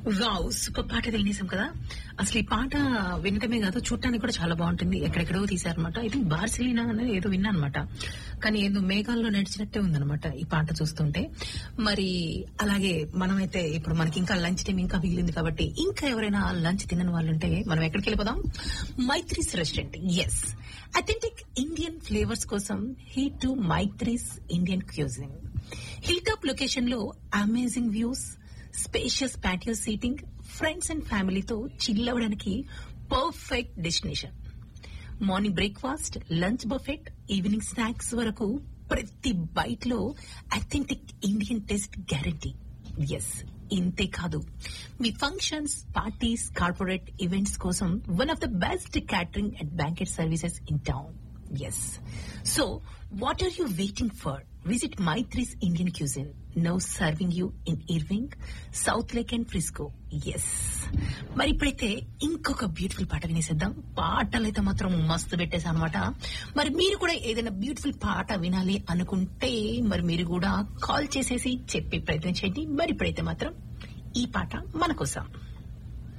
wow super పాట వినేసాం కదా అసలు ఈ పాట వినటమే కాదు చూడటానికి కూడా చాలా బాగుంటుంది ఎక్కడెక్కడో తీశారనమాట ఇది బార్సిలీనా అనేది ఏదో విన్నా అనమాట కానీ ఏదో మేఘాల్లో నడిచినట్టే ఉందన్నమాట ఈ పాట చూస్తుంటే మరి అలాగే మనమైతే ఇప్పుడు మనకి ఇంకా లంచ్ టైం ఇంకా మిగిలింది కాబట్టి ఇంకా ఎవరైనా లంచ్ తినని వాళ్ళు ఉంటే మనం ఎక్కడికి వెళ్ళిపోదాం Maithri's restaurant yes authentic Indian flavours కోసం head to Maithri's Indian cuisine hill top location లో amazing views spacious patio seating friends and ఫ్యామిలీతో చిల్ అవ్వడానికి perfect destination morning breakfast lunch buffet evening snacks వరకు ప్రతి బైట్ లో authentic Indian taste guarantee yes ఇంతే కాదు మీ ఫంక్షన్స్ పార్టీస్ కార్పొరేట్ ఈవెంట్స్ కోసం one of the best catering and banquet services in town yes so what are you waiting for visit Maithri's Indian cuisine now serving you in Irving Southlake and Frisco yes మరి ఇప్పుడైతే ఇంకొక beautiful పాట వినేసేద్దాం పాటలు అయితే మాత్రం మస్తు పెట్టేసా అనమాట మరి మీరు కూడా ఏదైనా బ్యూటిఫుల్ పాట వినాలి అనుకుంటే మరి మీరు కూడా కాల్ చేసేసి చెప్పే ప్రయత్నం చేయండి మరి ఇప్పుడైతే మాత్రం ఈ పాట మన కోసం